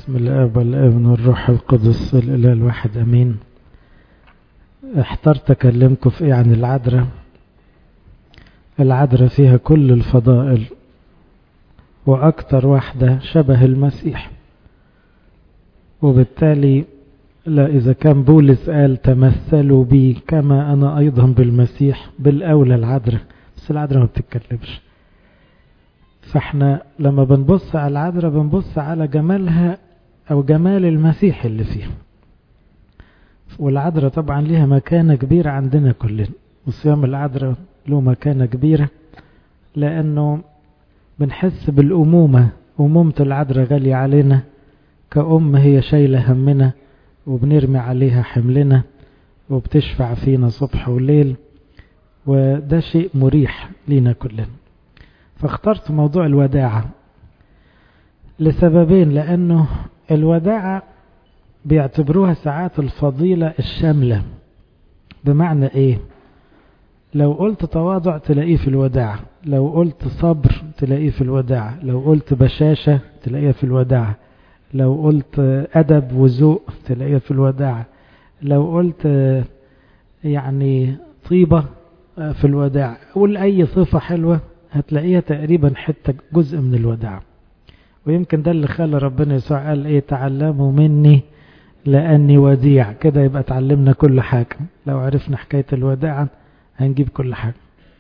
بسم الاب والابن والروح القدس الاله الواحد امين احترت اكلمكم في ايه عن العذراء العذراء فيها كل الفضائل واكتر واحدة شبه المسيح وبالتالي لا اذا كان بولس قال تمثلوا بي كما انا ايضا بالمسيح بالاولى العذراء بس العذراء ما بتتكلمش فاحنا لما بنبص على العذراء بنبص على جمالها او جمال المسيح اللي فيها والعذراء طبعا ليها مكانة كبيرة عندنا كلنا وصيام العذراء له مكانة كبيرة لانه بنحس بالامومة امومة العذراء غالية علينا كأم هي شايلة همنا وبنرمي عليها حملنا وبتشفع فينا صبح وليل وده شيء مريح لينا كلنا فاخترت موضوع الوداعة لسببين لأنه الوداعة بيعتبروها ساعات الفضيلة الشاملة بمعنى إيه لو قلت تواضع تلاقيه في الوداعة لو قلت صبر تلاقيه في الوداعة لو قلت بشاشة تلاقيه في الوداعة لو قلت أدب وذوق تلاقيه في الوداعة لو قلت يعني طيبة في الوداع قول أي صفة حلوة هتلاقيها تقريبا حتة جزء من الوداع ويمكن ده اللي خلى ربنا يسوع قال ايه تعلموا مني لاني وديع كده يبقى تعلمنا كل حاجة لو عرفنا حكاية الوداعة هنجيب كل حاجة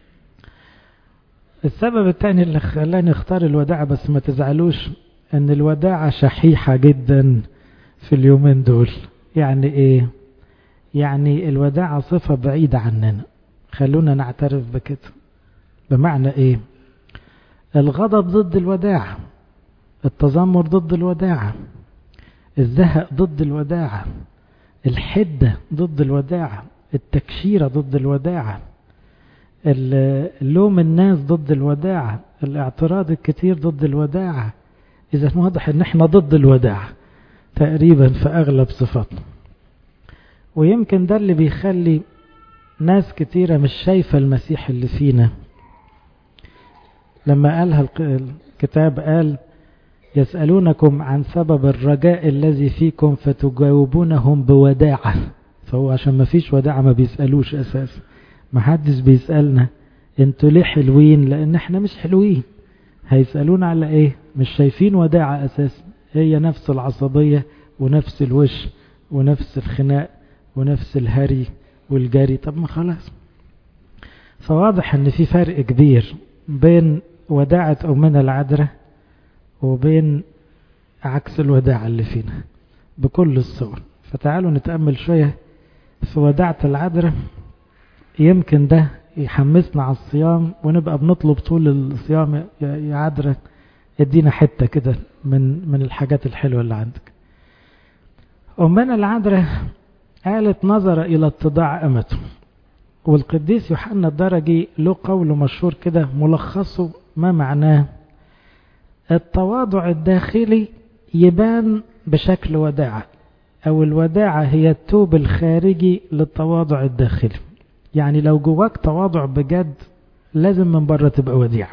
السبب الثاني اللي خلاني اختار الوداعة بس ما تزعلوش ان الوداعة شحيحة جدا في اليومين دول يعني ايه يعني الوداعة صفة بعيدة عننا خلونا نعترف بكده بمعنى ايه الغضب ضد الوداعة التذمر ضد الوداعة الزهق ضد الوداعة الحدة ضد الوداعة التكشيرة ضد الوداعة اللوم الناس ضد الوداعة الاعتراض الكتير ضد الوداعة إذا واضح ان احنا ضد الوداعة تقريبا في أغلب صفاتنا ويمكن ده اللي بيخلي ناس كتيرة مش شايفة المسيح اللي فينا لما قالها الكتاب قال يسألونكم عن سبب الرجاء الذي فيكم فتجاوبونهم بوداعة فهو عشان ما فيش وداعة ما بيسألوش أساسا ما حدش بيسألنا انتوا ليه حلوين لان احنا مش حلوين هيسألونا على ايه مش شايفين وداعة أساسا هي نفس العصبية ونفس الوش ونفس الخناق ونفس الهري والجري طب ما خلاص فواضح ان في فرق كبير بين وداعة أمنا العذراء وبين عكس الوداعة اللي فينا بكل الصور فتعالوا نتأمل شوية في وداعة العذراء يمكن ده يحمسنا على الصيام ونبقى بنطلب طول الصيام يا عذراء ادينا حتة كده من من الحاجات الحلوة اللي عندك أمنا العذراء قالت نظر إلى اتضاع أمته والقديس يوحنا الدرجي له قول مشهور كده ملخصه ما معناه التواضع الداخلي يبان بشكل وداعة أو الوداعة هي التوب الخارجي للتواضع الداخلي يعني لو جواك تواضع بجد لازم من بره تبقى وديع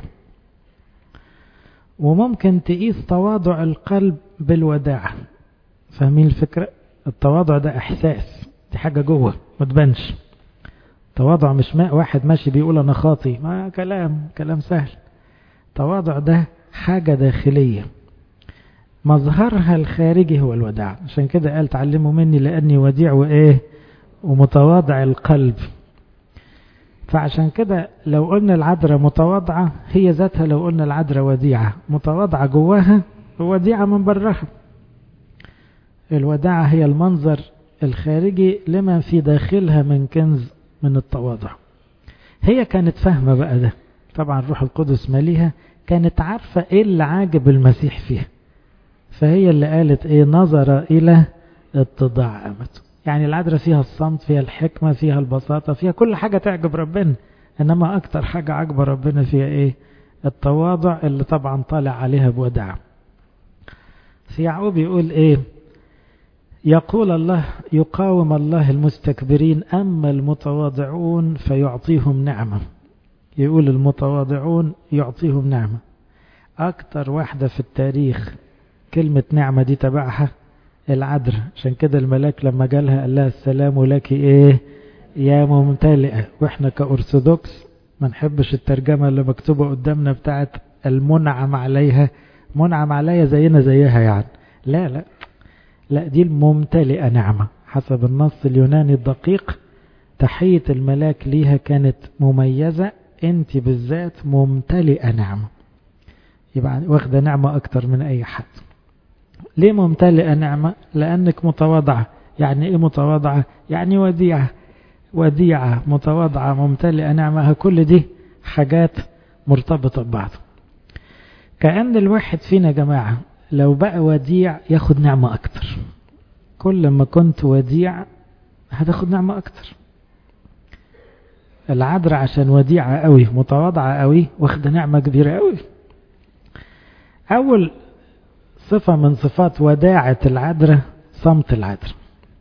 وممكن تقيس تواضع القلب بالوداعة فاهمين الفكرة التواضع ده إحساس دي حاجة جوه ما تبانش تواضع مش ماء واحد ماشي بيقول أنا خاطي ما كلام كلام سهل تواضع ده حاجة داخلية مظهرها الخارجي هو الوداع عشان كده قال تعلموا مني لأني وديع وإيه ومتواضع القلب فعشان كده لو قلنا العذراء متواضعة هي ذاتها لو قلنا العذراء وديعة متواضعة جواها ووديعة من برها الوداعة هي المنظر الخارجي لما في داخلها من كنز من التواضع هي كانت فاهمة بقى ده طبعا الروح القدس ماليها كانت عارفة ايه اللي عاجب المسيح فيها فهي اللي قالت ايه نظر الى اتضاع امته يعني العذراء فيها الصمت فيها الحكمة فيها البساطة فيها كل حاجة تعجب ربنا انما اكتر حاجة عجب ربنا فيها ايه التواضع اللي طبعا طالع عليها بوداع في يعقوب يقول ايه يقول الله يقاوم الله المستكبرين أما المتواضعون فيعطيهم نعمة يقول المتواضعون يعطيهم نعمة أكتر واحدة في التاريخ كلمة نعمة دي تبعها العذراء عشان كده الملاك لما جالها قال لها السلام لك ايه يا ممتلئة واحنا كأرثوذكس ما نحبش الترجمة اللي مكتوبة قدامنا بتاعت المنعم عليها منعم عليها زينا زيها يعني لا لا لا دي الممتلئة نعمة حسب النص اليوناني الدقيق تحية الملاك ليها كانت مميزة انت بالذات ممتلئة نعمة يبقى واخدة نعمة اكتر من اي حد ليه ممتلئة نعمة لانك متواضعة يعني ايه متواضعة يعني وديعة وديعة متواضعة ممتلئة نعمة كل دي حاجات مرتبطة ببعض كأن الواحد فينا يا جماعة لو بقى وديع ياخد نعمة أكتر كل ما كنت وديع هتاخد نعمة أكتر العذراء عشان وديعة قوي متواضعة قوي واخدة نعمة كبيرة قوي أول صفة من صفات وداعة العذراء صمت العذراء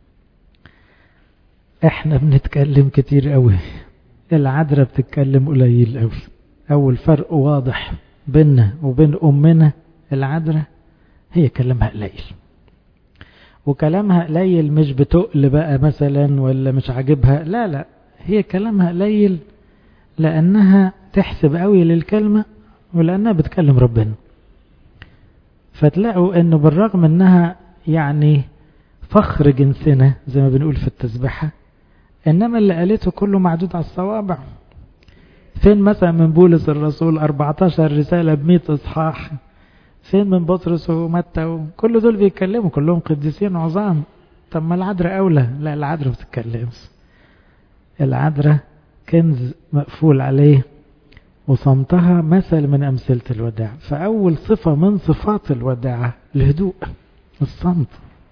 احنا بنتكلم كتير قوي العذراء بتتكلم قليل قوي أول فرق واضح بيننا وبين أمنا العذراء هي كلامها قليل وكلامها قليل مش بتقل بقى مثلا ولا مش عاجبها لا لا هي كلامها قليل لأنها تحسب قوي للكلمة ولأنها بتكلم ربنا فتلاقوا أنه بالرغم أنها يعني فخر جنسنا زي ما بنقول في التسبحة إنما اللي قالته كله معدود على الصوابع فين مثلا من بولس الرسول 14 رسالة ب إصحاح فين من بطرس ومتى كل دول بيتكلموا كلهم قديسين عظام طب ما العذراء أولى لا العذراء ما بتتكلمش العذراء كنز مقفول عليه وصمتها مثل من أمثلة الوداع فأول صفة من صفات الوداعة الهدوء الصمت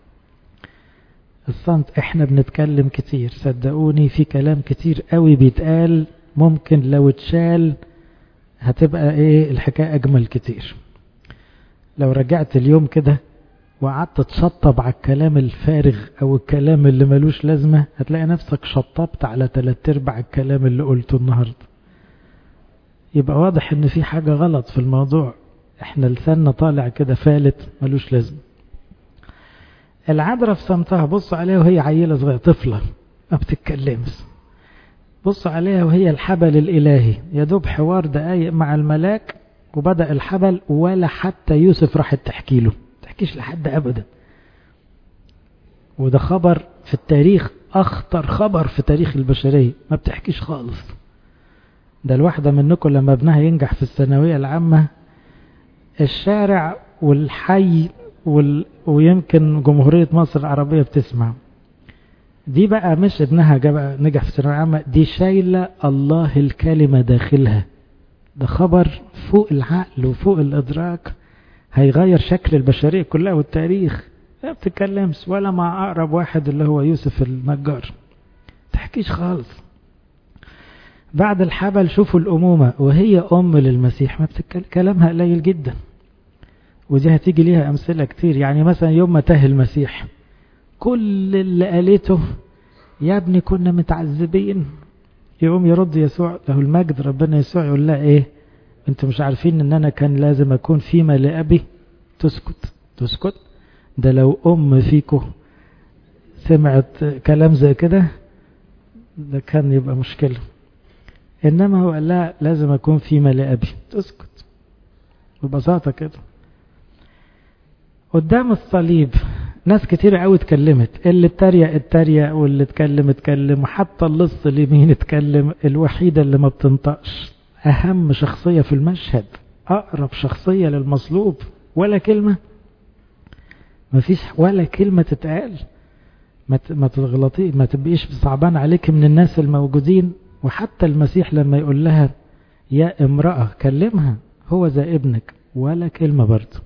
الصمت احنا بنتكلم كتير صدقوني في كلام كتير قوي بيتقال ممكن لو اتشال هتبقى ايه الحكاية اجمل كتير لو رجعت اليوم كده وقعدت تشطب على الكلام الفارغ او الكلام اللي ملوش لازمة هتلاقي نفسك شطبت على تلات ارباع الكلام اللي قلته النهاردة يبقى واضح ان في حاجة غلط في الموضوع احنا لساننا طالع كده فالت ملوش لازمة العذراء في صمتها بص عليها وهي عيلة صغيرة طفلة ما بتتكلمش بص عليها وهي الحبل الإلهي يدوب حوار دقايق مع الملاك وبدأ الحبل ولا حتى يوسف راحت تحكي له تحكيش لحد أبدا وده خبر في التاريخ أخطر خبر في تاريخ البشرية ما بتحكيش خالص ده الواحدة منكم لما ابنها ينجح في الثانوية العامة الشارع والحي وال... ويمكن جمهورية مصر العربية بتسمع دي بقى مش ابنها جاب نجح في الثانوية العامة دي شايلة الله الكلمة داخلها ده خبر فوق العقل وفوق الإدراك هيغير شكل البشرية كلها والتاريخ ما بتتكلمش ولا مع أقرب واحد اللي هو يوسف النجار تحكيش خالص بعد الحبل شوفوا الأمومة وهي أم للمسيح ما بتتكلم كلامها قليل جدا ودي هتيجي ليها أمثلة كتير يعني مثلا يوم ما تاه المسيح كل اللي قالته يا ابني كنا متعذبين يقوم يرد يسوع له المجد ربنا يسوع يقول لها ايه انتوا مش عارفين ان انا كان لازم اكون فيما لأبي تسكت تسكت ده لو ام فيكو سمعت كلام زي كده ده كان يبقى مشكلة انما هو قال لها لازم اكون فيما لأبي تسكت ببساطة كده قدام الصليب ناس كتير قوي اتكلمت اللي اتريق اتريق واللي اتكلم اتكلم وحتى اللص اليمين اتكلم الوحيدة اللي ما بتنطقش اهم شخصية في المشهد اقرب شخصية للمصلوب ولا كلمة مفيش ولا كلمة تتقال ما تغلطي ما تبقيش صعبان عليك من الناس الموجودين وحتى المسيح لما يقول لها يا امرأة كلمها هو زي ابنك ولا كلمة برضه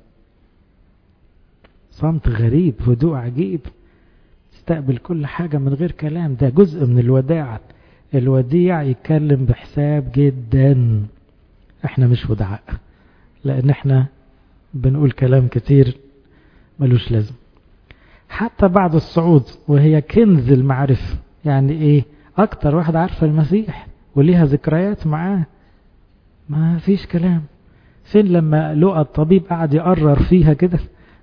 صمت غريب هدوء عجيب تستقبل كل حاجة من غير كلام ده جزء من الوداع الوديع يتكلم بحساب جدا احنا مش ودعاء لان احنا بنقول كلام كتير ملوش لازم حتى بعد الصعود وهي كنز المعرفة يعني ايه اكتر واحدة عارفة المسيح وليها ذكريات معاه ما فيش كلام فين لما لقى الطبيب قعد يقرر فيها كده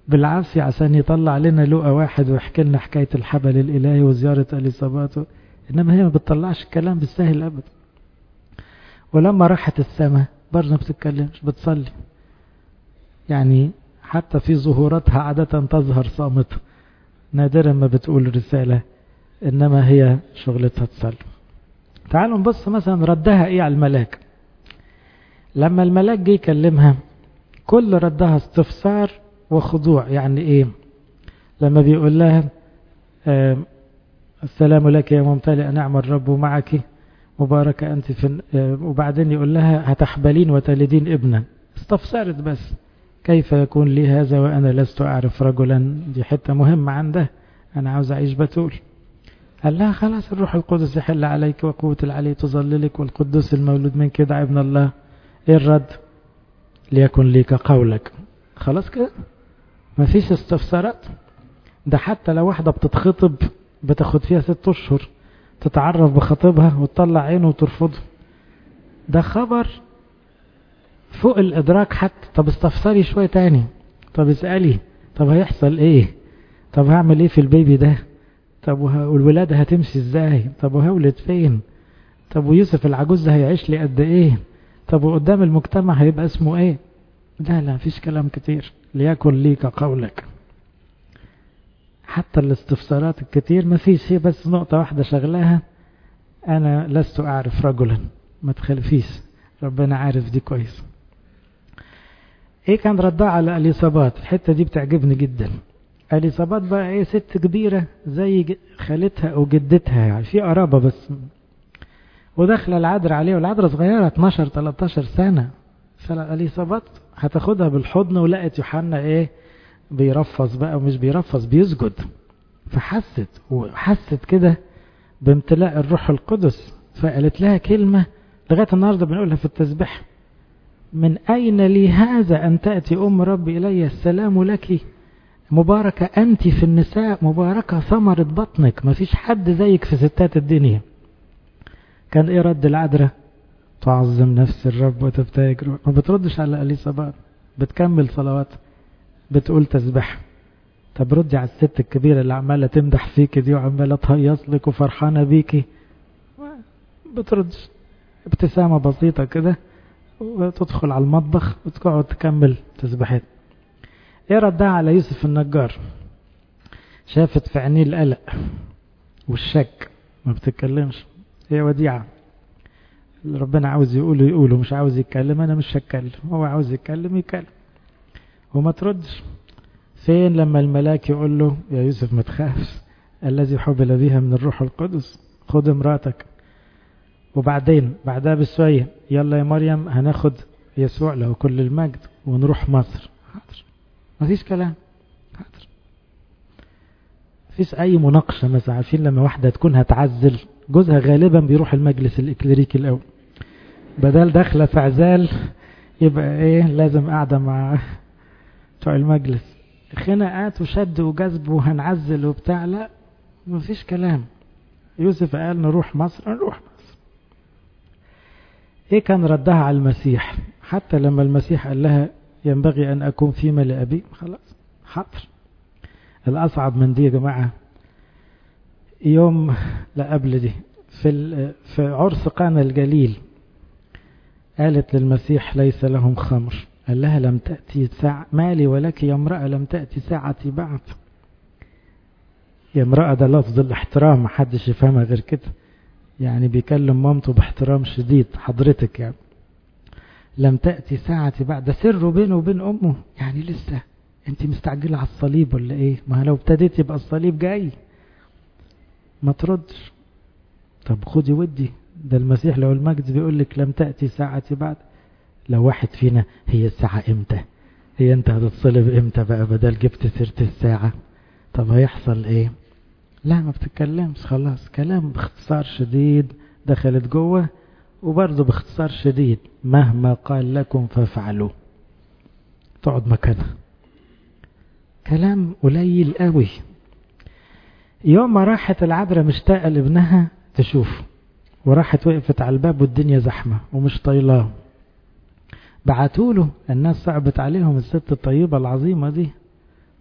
بالعافية عشان يطلع لنا لقى واحد ويحكي لنا حكاية الحبل الإلهي وزيارة أليصابات إنما هي ما بتطلعش الكلام بالسهل أبدا ولما راحت السماء برضه ما بتتكلمش بتصلي يعني حتى في ظهوراتها عادة تظهر صامتة نادرا ما بتقول رسالة إنما هي شغلتها تصلي تعالوا نبص مثلا ردها إيه على الملاك لما الملاك جه يكلمها كل ردها استفسار وخضوع يعني إيه لما بيقول لها آه السلام لك يا ممتلئ نعم الرب معك مباركة أنت في آه وبعدين يقول لها هتحبلين وتلدين ابنا استفسرت بس كيف يكون لي هذا وأنا لست أعرف رجلا دي حتة مهمة عنده أنا عاوز أعيش بتول قال لها خلاص الروح القدس يحل عليك وقوة العلي تظللك والقدوس المولود منك يدعى ابن الله ايه الرد ليكن ليك قولك خلاص كده مفيش استفسارات ده حتى لو واحدة بتتخطب بتاخد فيها ست اشهر تتعرف بخطيبها وتطلع عينه وترفضه ده خبر فوق الادراك حتى طب استفسري شوية تاني طب اسألي طب هيحصل ايه طب هعمل ايه في البيبي ده طب والولادة هتمشي ازاي طب وهولد فين طب ويوسف العجوز ده هيعيش لي قد ايه طب وقدام المجتمع هيبقى اسمه ايه لا لا مفيش كلام كتير ليكن ليك قولك حتى الاستفسارات الكتير مفيش هي بس نقطة واحدة شغلاها انا لست اعرف رجلا ما تخلفيش ربنا عارف دي كويس ايه كان ردها على اليصابات الحتة دي بتعجبني جدا اليصابات بقى ايه ست كبيرة زي خالتها او جدتها يعني في قرابة بس وداخله العذر عليه والعذر صغيرة 12 13 سنة فاليصابات هتاخدها بالحضن ولقت يوحنا ايه بيرفص بقى ومش بيرفص بيسجد فحست وحست كده بامتلاء الروح القدس فقالت لها كلمة لغاية النهاردة بنقولها في التسبيح من أين لي هذا أن تأتي أم ربي إلي السلام لك مباركة أنت في النساء مباركة ثمرة بطنك ما فيش حد زيك في ستات الدنيا كان إيه رد العذراء تعظم نفس الرب وتبتهج ما بتردش على أليصابات بتكمل صلوات بتقول تسبح طب ردي على الست الكبيرة اللي عمالة تمدح فيك دي وعمالة تهيص لك وفرحانة بيكي بتردش ابتسامة بسيطة كده وتدخل على المطبخ وتقعد تكمل تسبحات ايه ردها على يوسف النجار شافت في عينيه القلق والشك ما بتتكلمش هي وديعة اللي ربنا عاوز يقوله يقوله مش عاوز يتكلم انا مش هتكلم هو عاوز يتكلم يتكلم وما تردش فين لما الملاك يقول له يا يوسف ما تخافش الذي حبل بها من الروح القدس خد امراتك وبعدين بعدها بشوية يلا يا مريم هناخد يسوع له كل المجد ونروح مصر حاضر مفيش كلام حاضر مفيش اي مناقشة مثلا عارفين لما واحدة تكون هتعزل جوزها غالبا بيروح المجلس الإكليريكي الأول بدل داخلة في عزال يبقى ايه لازم قاعدة مع بتوع المجلس خناقات وشد وجذب وهنعزل وبتاع لا مفيش كلام يوسف قال نروح مصر نروح مصر ايه كان ردها على المسيح حتى لما المسيح قال لها ينبغي ان اكون فيما لابي خلاص حاضر الاصعب من دي يا جماعه يوم لا قبل دي في في عرس قانا الجليل قالت للمسيح ليس لهم خمر قال لها لم تأتي ساعة مالي ولك يا امرأة لم تأتي ساعتي بعد يا امرأة ده لفظ الاحترام محدش يفهمها غير كده يعني بيكلم مامته باحترام شديد حضرتك يعني لم تأتي ساعتي بعد ده سره بينه وبين أمه يعني لسه انت مستعجلة على الصليب ولا ايه ما لو ابتديت يبقى الصليب جاي ما تردش طب خدي ودي ده المسيح لو المجد بيقول لك لم تأتي ساعتي بعد لو واحد فينا هي الساعة امتى هي انت هتتصلب امتى بقى بدل جبت سيرة الساعة طب هيحصل ايه لا ما بتتكلمش خلاص كلام باختصار شديد دخلت جوه وبرضه باختصار شديد مهما قال لكم فافعلوا تقعد مكانها كلام قليل قوي يوم ما راحت العذراء مشتاقة لابنها تشوف وراحت وقفت على الباب والدنيا زحمة ومش طايلاه بعتوا له الناس صعبت عليهم الست الطيبة العظيمة دي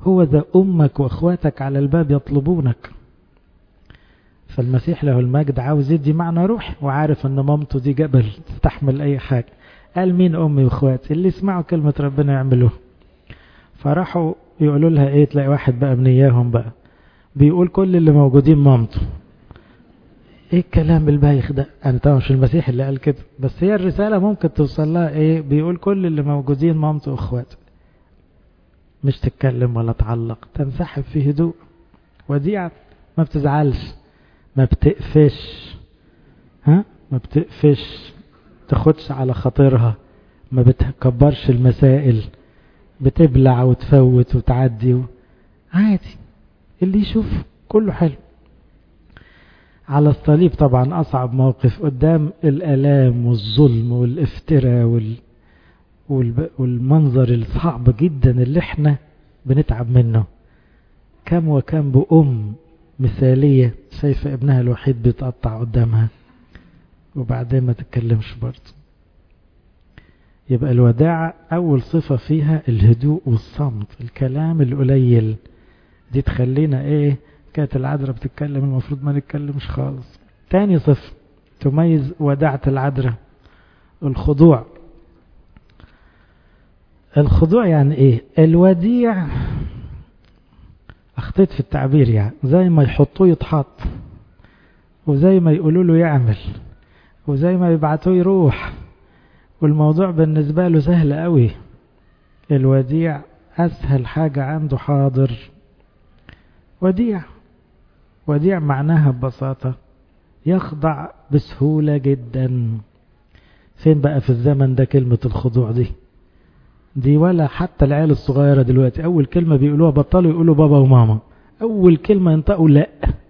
هو ذا أمك وأخواتك على الباب يطلبونك فالمسيح له المجد عاوز يدي معنى روحي وعارف ان مامته دي جبل تستحمل اي حاجة قال مين امي واخواتي اللي يسمعوا كلمة ربنا يعملوه فراحوا يقولوا لها ايه تلاقي واحد بقى من اياهم بقى بيقول كل اللي موجودين مامته ايه الكلام البايخ ده انا طبعا مش المسيح اللي قال كده بس هي الرسالة ممكن توصل لها ايه بيقول كل اللي موجودين مامته واخواته مش تتكلم ولا تعلق تنسحب في هدوء وديعة ما بتزعلش ما بتقفش ها ما بتقفش تاخدش على خاطرها ما بتكبرش المسائل بتبلع وتفوت وتعدي و... عادي اللي يشوف كله حلو على الصليب طبعا أصعب موقف قدام الألام والظلم والافتراء وال... وال... والمنظر الصعب جدا اللي احنا بنتعب منه كم وكم بأم مثالية شايفة ابنها الوحيد بيتقطع قدامها وبعدين ما تتكلمش برضه يبقى الوداعة أول صفة فيها الهدوء والصمت الكلام القليل دي تخلينا إيه كانت العذراء بتتكلم المفروض ما نتكلمش خالص تاني صفة تميز وداعة العذراء الخضوع الخضوع يعني ايه الوديع اخطيت في التعبير يعني زي ما يحطوه يتحط وزي ما يقولوا له يعمل وزي ما يبعتوه يروح والموضوع بالنسبة له سهل قوي الوديع اسهل حاجة عنده حاضر وديع وديع معناها ببساطة يخضع بسهولة جدا فين بقى في الزمن ده كلمة الخضوع دي دي ولا حتى العيال الصغيرة دلوقتي أول كلمة بيقولوها بطلوا يقولوا بابا وماما أول كلمة ينطقوا لا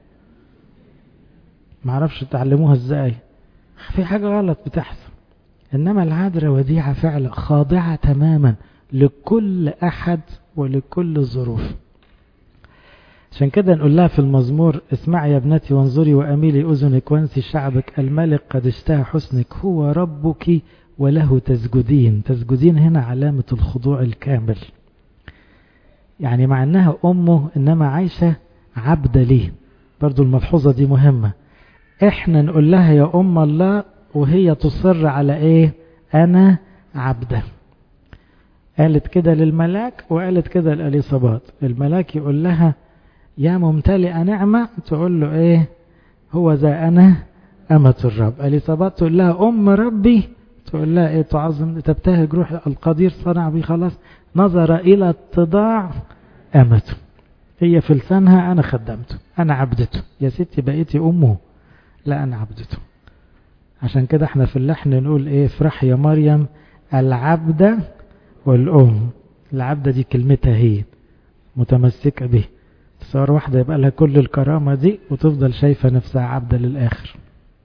معرفش تعلموها ازاي في حاجة غلط بتحصل إنما العذراء وديعة فعلا خاضعة تماما لكل أحد ولكل الظروف عشان كده نقول لها في المزمور اسمعي يا ابنتي وانظري وأميلي أذنك وانسي شعبك الملك قد اشتهى حسنك هو ربك وله تسجدين تسجدين هنا علامة الخضوع الكامل يعني مع أنها أمه إنما عايشة عبدة ليه برضو الملحوظة دي مهمة احنا نقول لها يا أم الله وهي تصر على ايه أنا عبدة قالت كده للملاك وقالت كده لأليصابات الملاك يقول لها يا ممتلئة نعمة تقول له ايه هو ذا أنا أمة الرب أليصابات تقول لها أم ربي تقول لها ايه تعظم تبتهج روح القدير صنع بي خلاص نظر إلى اتضاع أمته هي في لسانها أنا خدمته أنا عبدته يا ستي بقيتي أمه لا أنا عبدته عشان كده احنا في اللحن نقول ايه افرح يا مريم العبدة والأم العبدة دي كلمتها هي متمسكة به تصور واحدة يبقى لها كل الكرامة دي وتفضل شايفة نفسها عبدة للآخر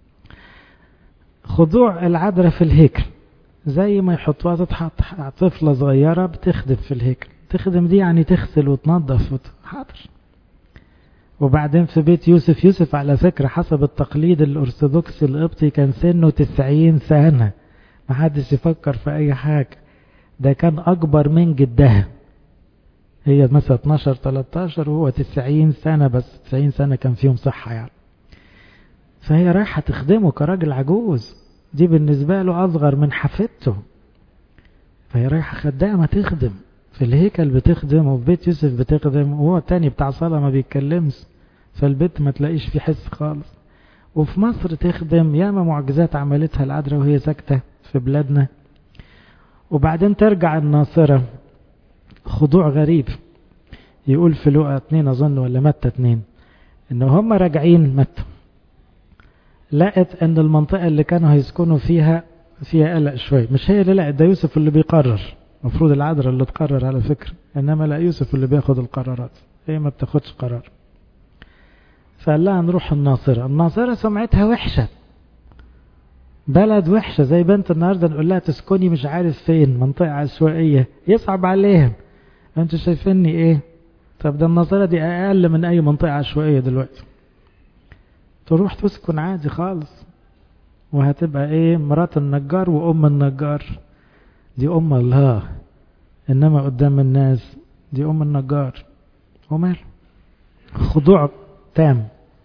خضوع العذراء في الهيكل زي ما يحطوها تتحط طفلة صغيرة بتخدم في الهيكل تخدم دي يعني تغسل وتنظف وت... حاضر وبعدين في بيت يوسف يوسف على فكرة حسب التقليد الأرثوذكسي القبطي كان سنه تسعين سنة محدش يفكر في أي حاجة ده كان أكبر من جدها هي مثلا 12 13 وهو 90 سنة بس 90 سنة كان فيهم صحة يعني فهي رايحة تخدمه كراجل عجوز دي بالنسبة له أصغر من حفيدته فهي رايحة خدامة تخدم في الهيكل بتخدم وفي بيت يوسف بتخدم وهو التاني بتاع صلاة ما بيتكلمش فالبيت ما تلاقيش فيه حس خالص وفي مصر تخدم ياما معجزات عملتها العذراء وهي ساكتة في بلادنا وبعدين ترجع الناصرة خضوع غريب يقول في لقى اتنين أظن ولا متى اتنين إن هم راجعين متى لقت ان المنطقة اللي كانوا هيسكنوا فيها فيها قلق شوي مش هي اللي لقت ده يوسف اللي بيقرر المفروض العذراء اللي تقرر على فكرة انما لا يوسف اللي بياخد القرارات هي ما بتاخدش قرار فقال لها نروح الناصرة الناصرة سمعتها وحشة بلد وحشة زي بنت النهاردة نقول لها تسكني مش عارف فين منطقة عشوائية يصعب عليهم انتوا شايفيني ايه طب ده الناصرة دي اقل من اي منطقة عشوائية دلوقتي تروح تسكن عادي خالص وهتبقى ايه مرات النجار وام النجار دي ام الله انما قدام الناس دي ام النجار ومال خضوع تام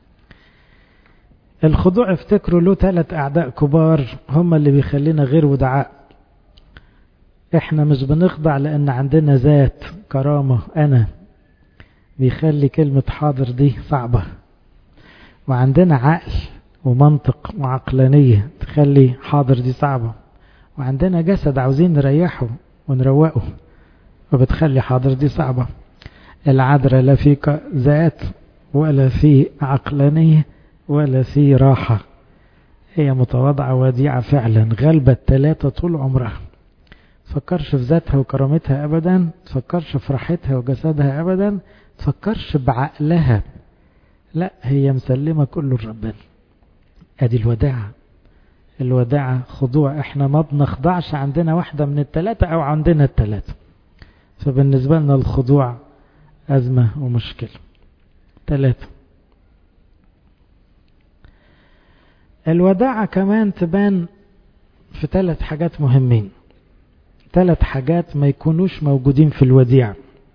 الخضوع افتكروا له ثلاث أعداء كبار هم اللي بيخلينا غير ودعاء احنا مش بنخضع لأن عندنا ذات كرامة أنا بيخلي كلمة حاضر دي صعبة وعندنا عقل ومنطق وعقلانية تخلي حاضر دي صعبة وعندنا جسد عاوزين نريحه ونروقه وبتخلي حاضر دي صعبة العذراء لا في ذات ولا في عقلانية ولا في راحة هي متواضعة وديعة فعلا غلبة التلاتة طول عمرها تفكرش في ذاتها وكرامتها أبدا تفكرش في راحتها وجسدها أبدا تفكرش بعقلها لا هي مسلمة كله لربنا ادي الوداعة الوداعة خضوع احنا ما بنخضعش عندنا واحدة من التلاتة او عندنا التلاتة فبالنسبة لنا الخضوع أزمة ومشكلة تلاتة الوداعة كمان تبان في ثلاث حاجات مهمين ثلاث حاجات ما يكونوش موجودين في الوديع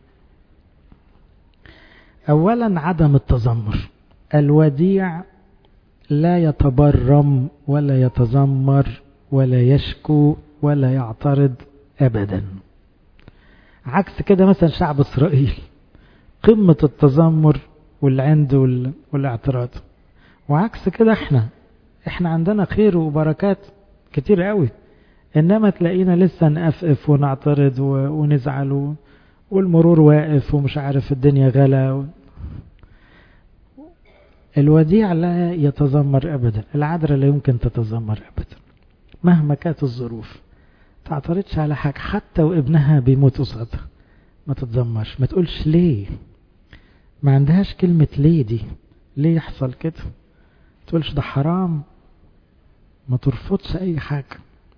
أولا عدم التذمر الوديع لا يتبرم ولا يتذمر ولا يشكو ولا يعترض أبدا عكس كده مثلا شعب إسرائيل قمة التذمر والعند والاعتراض وعكس كده احنا احنا عندنا خير وبركات كتير قوي انما تلاقينا لسه نقفقف ونعترض ونزعل والمرور واقف ومش عارف الدنيا غلا الوديع لا يتذمر ابدا العذراء لا يمكن تتذمر ابدا مهما كانت الظروف تعترضش على حاجة حتى وابنها بيموت قصادها ما تتذمرش ما تقولش ليه ما عندهاش كلمة ليه دي ليه يحصل كده تقولش ده حرام ما ترفضش اي حاجة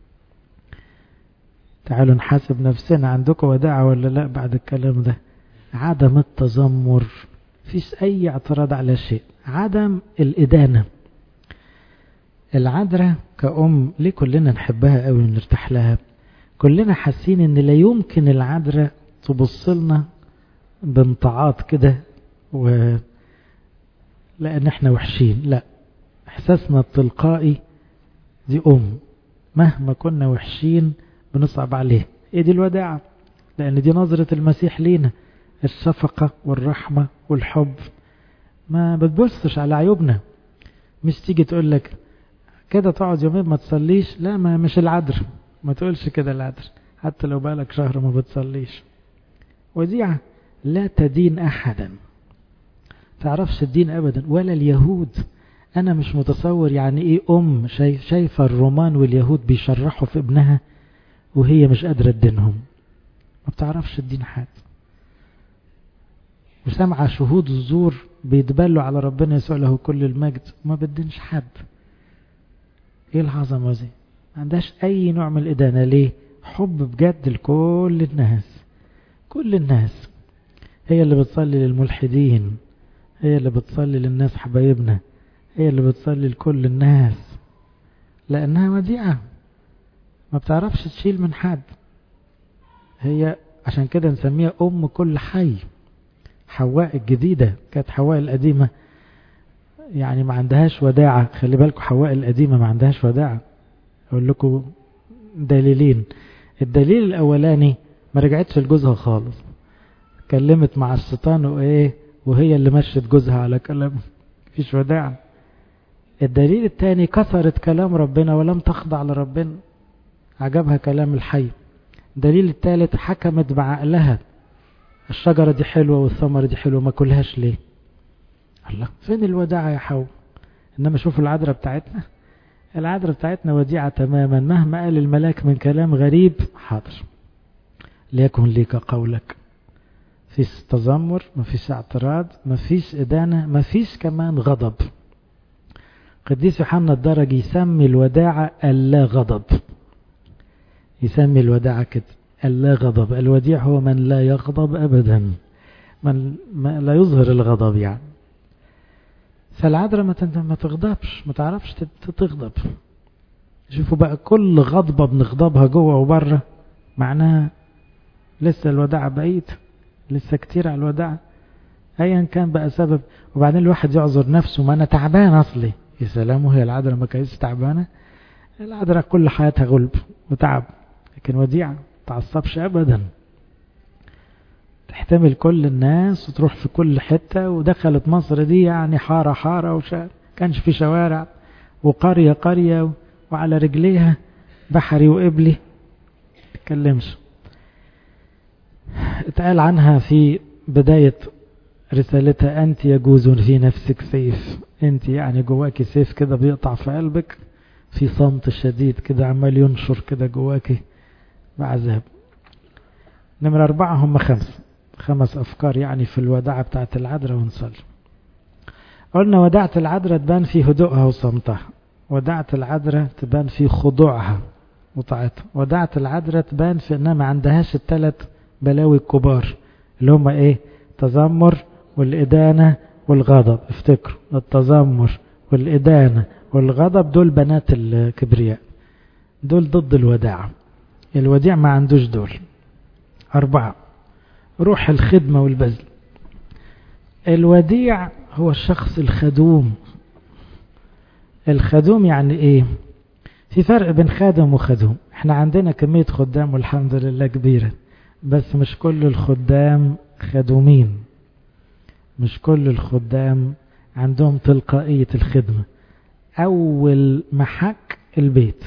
تعالوا نحاسب نفسنا عندكم وداعة ولا لا بعد الكلام ده عدم التذمر فيش اي اعتراض على شيء عدم الادانة العذراء كأم ليه كلنا نحبها قوي ونرتاح لها كلنا حاسين ان لا يمكن العذراء تبص لنا بانطعاط كده و لان احنا وحشين لا احساسنا التلقائي دي ام مهما كنا وحشين بنصعب عليه ايه دي الوداعة لان دي نظرة المسيح لينا الشفقة والرحمة والحب ما بتبصش على عيوبنا مش تيجي تقول لك كده تقعد يومين ما تصليش لا ما مش العذر ما تقولش كده العذر حتى لو بقالك شهر ما بتصليش وديعة لا تدين أحدا تعرفش الدين أبدا ولا اليهود أنا مش متصور يعني إيه أم شايف شايفة الرومان واليهود بيشرحوا في ابنها وهي مش قادرة تدينهم ما بتعرفش الدين حد وسمع شهود الزور بيتبلوا على ربنا يسوع له كل المجد ما بدنش حد ايه العظمه دي ما عندهاش اي نوع من الادانه ليه حب بجد لكل الناس كل الناس هي اللي بتصلي للملحدين هي اللي بتصلي للناس حبايبنا هي اللي بتصلي لكل الناس لانها وديعه ما بتعرفش تشيل من حد هي عشان كده نسميها ام كل حي حواء الجديدة كانت حواء القديمة يعني ما عندهاش وداعة خلي بالكم حواء القديمة ما عندهاش وداعة أقول لكم دليلين الدليل الأولاني ما رجعتش لجوزها خالص كلمت مع الشيطان وإيه وهي اللي مشت جوزها على كلامه مفيش وداعة الدليل الثاني كسرت كلام ربنا ولم تخضع لربنا عجبها كلام الحي الدليل الثالث حكمت بعقلها الشجرة دي حلوة والثمرة دي حلوة ما كلهاش ليه الله فين الوداعة يا حو إنما شوفوا العذرة بتاعتنا العذرة بتاعتنا وديعة تماما مهما قال الملاك من كلام غريب حاضر ليكن ليك قولك فيش تذمر مفيش اعتراض مفيش إدانة مفيش كمان غضب قديس يوحنا الدرجي يسمي الوداعة اللا غضب يسمي الوداعة كده اللا غضب الوديع هو من لا يغضب أبدا من ما لا يظهر الغضب يعني فالعذراء ما ما تغضبش ما تعرفش تغضب شوفوا بقى كل غضبة بنغضبها جوه وبره معناها لسه الوداع بعيد لسه كتير على الوداع ايا كان بقى سبب وبعدين الواحد يعذر نفسه ما انا تعبان اصلي يا سلام وهي العذراء ما كانتش تعبانه العذراء كل حياتها غلب وتعب لكن وديعه تعصبش ابدا تحتمل كل الناس وتروح في كل حتة ودخلت مصر دي يعني حارة حارة وش كانش في شوارع وقرية قرية وعلى رجليها بحري وقبلي تكلمش اتقال عنها في بداية رسالتها أنت يجوز في نفسك سيف أنت يعني جواكي سيف كده بيقطع في قلبك في صمت شديد كده عمال ينشر كده جواكي بعذاب نمرة أربعة هم خمس خمس أفكار يعني في الوداعة بتاعت العذراء ونصلي قلنا وداعة العذراء تبان في هدوءها وصمتها وداعة العذراء تبان في خضوعها وطاعتها وداعة العذراء تبان في انها ما عندهاش الثلاث بلاوي الكبار اللي هم ايه تذمر والإدانة والغضب افتكروا التذمر والإدانة والغضب دول بنات الكبرياء دول ضد الوداعة الوديع ما عندوش دول أربعة روح الخدمة والبذل الوديع هو الشخص الخدوم الخدوم يعني ايه في فرق بين خادم وخدوم احنا عندنا كمية خدام والحمد لله كبيرة بس مش كل الخدام خدومين مش كل الخدام عندهم تلقائية الخدمة أول محك البيت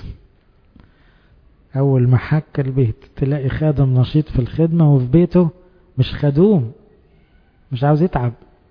أول محك البيت تلاقي خادم نشيط في الخدمة وفي بيته مش خدوم مش عاوز يتعب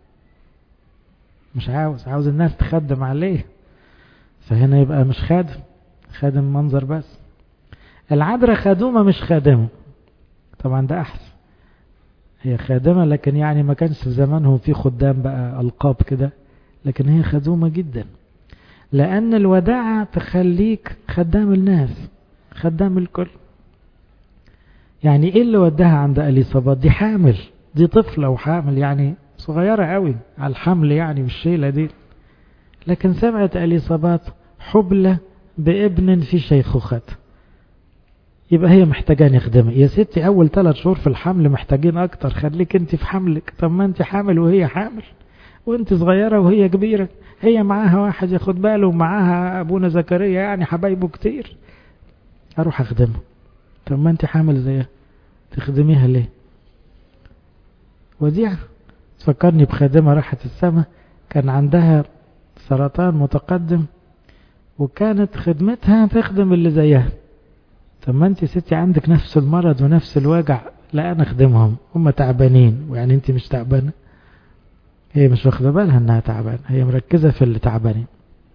مش عاوز عاوز الناس تخدم عليه فهنا يبقى مش خادم خادم منظر بس العذراء خدومة مش خادمة طبعا ده أحسن هي خادمة لكن يعني ما كانش في زمانهم في خدام بقى ألقاب كده لكن هي خدومة جدا لأن الوداعة تخليك خدام الناس خدام الكل يعني ايه اللي وداها عند اليصابات دي حامل دي طفلة وحامل يعني صغيرة قوي على الحمل يعني والشيلة دي لكن سمعت اليصابات حبلة بابن في شيخوخته يبقى هي محتاجان يخدمها يا ستي اول ثلاث شهور في الحمل محتاجين اكتر خليك انت في حملك طب ما انت حامل وهي حامل وانت صغيرة وهي كبيرة هي معاها واحد ياخد باله ومعاها ابونا زكريا يعني حبايبه كتير اروح اخدمه طب ما انت حامل زيها تخدميها ليه وديعة تفكرني بخادمة راحت السماء كان عندها سرطان متقدم وكانت خدمتها تخدم اللي زيها طب ما انت ستي عندك نفس المرض ونفس الوجع لا انا اخدمهم هم تعبانين ويعني انت مش تعبانه هي مش واخده بالها انها تعبانه هي مركزه في اللي تعبانين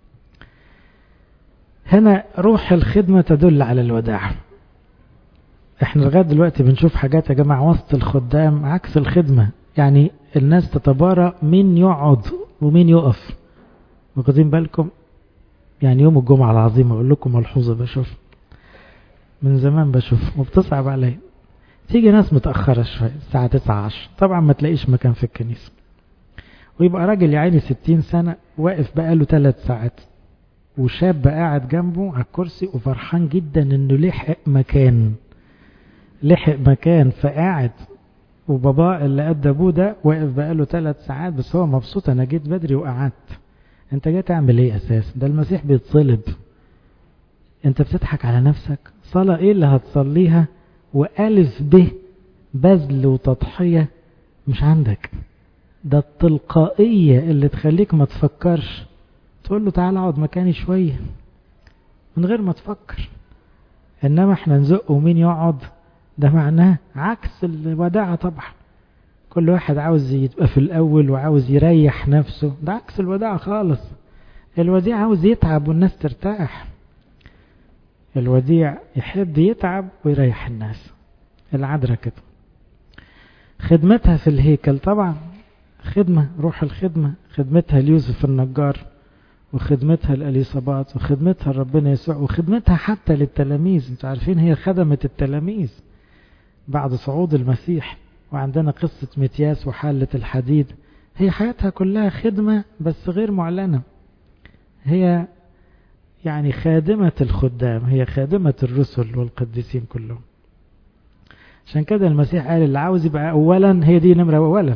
هنا روح الخدمة تدل على الوداع احنا لغاية دلوقتي بنشوف حاجات يا جماعة وسط الخدام عكس الخدمة يعني الناس تتبارى مين يقعد ومين يقف واخدين بالكم يعني يوم الجمعة العظيمة اقول لكم ملحوظة بشوف من زمان بشوف وبتصعب عليا تيجي ناس متأخرة شوية الساعة 9 10 طبعا ما تلاقيش مكان في الكنيسة ويبقى راجل يا عيني 60 سنة واقف بقاله 3 ساعات وشاب قاعد جنبه على الكرسي وفرحان جدا انه لحق مكان لحق مكان فقاعد وبابا اللي قد ابوه ده واقف بقاله ثلاث ساعات بس هو مبسوط انا جيت بدري وقعدت انت جاي تعمل ايه اساسا ده المسيح بيتصلب انت بتضحك على نفسك صلاة ايه اللي هتصليها والف ب بذل وتضحية مش عندك ده التلقائية اللي تخليك ما تفكرش تقول له تعالى اقعد مكاني شوية من غير ما تفكر انما احنا نزق ومين يقعد ده معناه عكس الوداعة طبعا كل واحد عاوز يبقى في الاول وعاوز يريح نفسه ده عكس الوداعة خالص الوديع عاوز يتعب والناس ترتاح الوديع يحب يتعب ويريح الناس العذراء كده خدمتها في الهيكل طبعا خدمة روح الخدمة خدمتها ليوسف النجار وخدمتها لأليصابات وخدمتها لربنا يسوع وخدمتها حتى للتلاميذ انتوا عارفين هي خدمت التلاميذ بعد صعود المسيح وعندنا قصة متياس وحالة الحديد هي حياتها كلها خدمة بس غير معلنة هي يعني خادمة الخدام هي خادمة الرسل والقديسين كلهم عشان كده المسيح قال اللي عاوز يبقى أولا هي دي نمرة أولا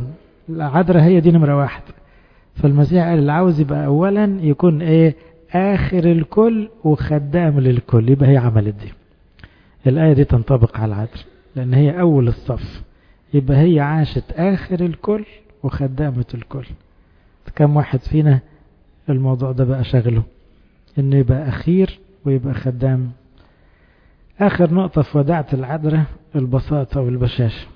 العذراء هي دي نمرة واحد فالمسيح قال اللي عاوز يبقى أولا يكون إيه آخر الكل وخدام للكل يبقى هي عملت دي الآية دي تنطبق على العذراء لأن هي أول الصف يبقى هي عاشت آخر الكل وخدامة الكل كم واحد فينا الموضوع ده بقى شغله انه يبقى اخير ويبقى خدام اخر نقطة في وداعة العذراء البساطة والبشاشة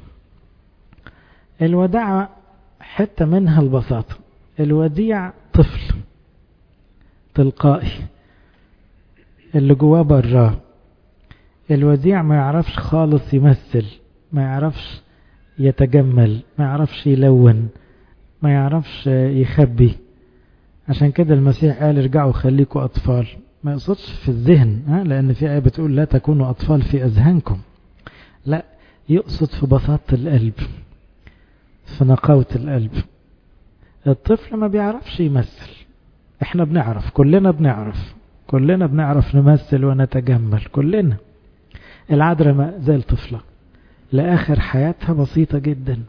الوداعة حتة منها البساطة الوديع طفل تلقائي اللي جواه براه الوديع ما يعرفش خالص يمثل ما يعرفش يتجمل ما يعرفش يلون ما يعرفش يخبي عشان كده المسيح قال ارجعوا خليكوا أطفال ما يقصدش في الذهن ها لأن في آية بتقول لا تكونوا أطفال في أذهانكم لا يقصد في بساطة القلب في نقاوة القلب الطفل ما بيعرفش يمثل احنا بنعرف كلنا بنعرف كلنا بنعرف نمثل ونتجمل كلنا العذراء ما زي الطفلة لآخر حياتها بسيطة جدا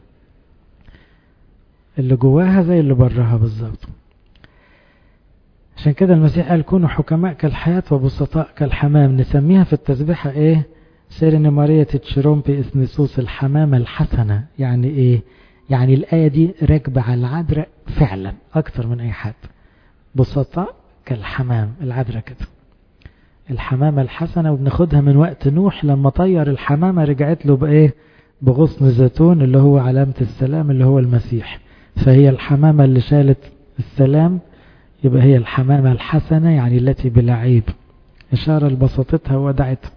اللي جواها زي اللي براها بالظبط عشان كده المسيح قال كونوا حكماء كالحياة وبسطاء كالحمام نسميها في التسبيحة ايه سيرن ماريا تشرومبي اثنسوس الحمامة الحسنة يعني ايه يعني الآية دي راكبة على العذراء فعلا أكتر من أي حد بسطاء كالحمام العذراء كده الحمامة الحسنة وبناخدها من وقت نوح لما طير الحمامة رجعت له بإيه بغصن زيتون اللي هو علامة السلام اللي هو المسيح فهي الحمامة اللي شالت السلام يبقى هي الحمامة الحسنة يعني التي بلا عيب إشارة لبساطتها ودعتها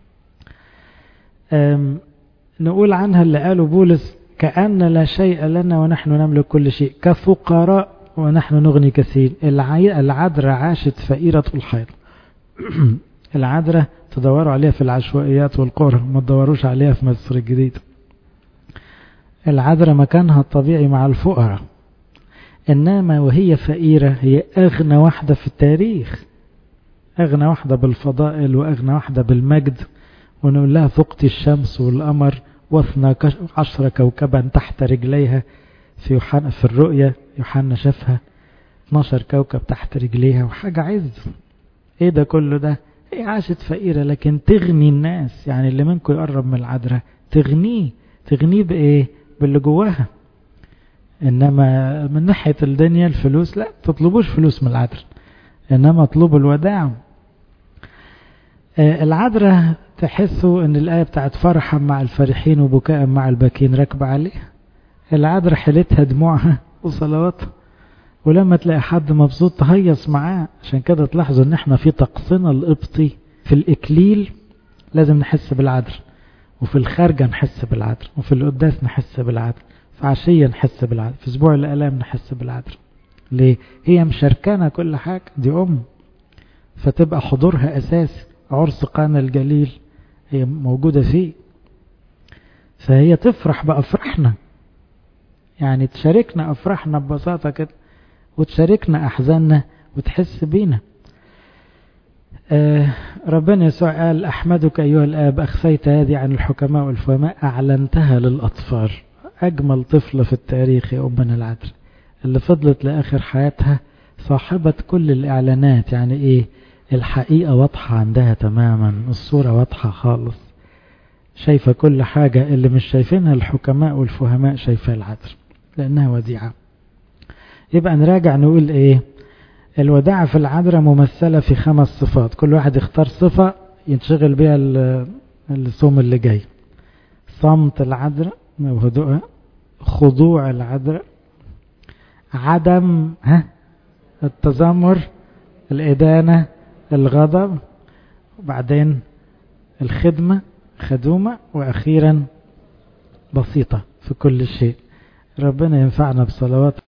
نقول عنها اللي قاله بولس كأن لا شيء لنا ونحن نملك كل شيء كفقراء ونحن نغني كثير العذراء عاشت فقيرة الحيض العذراء تدوروا عليها في العشوائيات والقرى ما تدوروش عليها في مصر الجديدة العذراء مكانها الطبيعي مع الفقراء إنما وهي فقيرة هي أغنى واحدة في التاريخ أغنى واحدة بالفضائل وأغنى واحدة بالمجد ونقول لها فقت الشمس والقمر واثنى عشر كوكبا تحت رجليها في يوحنا في الرؤية يوحنا شافها 12 كوكب تحت رجليها وحاجة عز ايه ده كله ده هي عاشت فقيرة لكن تغني الناس يعني اللي منكم يقرب من العذراء تغنيه تغنيه بايه باللي جواها انما من ناحية الدنيا الفلوس لا تطلبوش فلوس من العذراء انما اطلبوا الوداع العذراء تحسوا ان الآية بتاعت فرحا مع الفرحين وبكاء مع الباكين راكبة عليها العذراء حلتها دموعها وصلواتها ولما تلاقي حد مبسوط تهيص معاه عشان كده تلاحظوا ان احنا في طقسنا القبطي في الاكليل لازم نحس بالعذراء وفي الخارجة نحس بالعذراء وفي القداس نحس بالعذراء في عشية نحس بالعذراء في اسبوع الالام نحس بالعذراء ليه هي مشاركانا كل حاجة دي ام فتبقى حضورها اساسي عرس قانا الجليل هي موجودة فيه فهي تفرح بأفراحنا يعني تشاركنا أفراحنا ببساطة كده وتشاركنا أحزاننا وتحس بينا آه ربنا يسوع قال أحمدك أيها الآب أخفيت هذه عن الحكماء والفهماء أعلنتها للأطفال أجمل طفلة في التاريخ يا أمنا العذراء اللي فضلت لآخر حياتها صاحبة كل الإعلانات يعني إيه الحقيقة واضحة عندها تماما الصورة واضحة خالص شايفة كل حاجة اللي مش شايفينها الحكماء والفهماء شايفها العذر لأنها وديعة يبقى نراجع نقول إيه الوداعة في العذراء ممثلة في خمس صفات كل واحد يختار صفة ينشغل بها الصوم اللي جاي صمت العذراء وهدوءها خضوع العذراء عدم ها التذمر الإدانة الغضب وبعدين الخدمة خدومة وأخيرا بسيطة في كل شيء ربنا ينفعنا بصلوات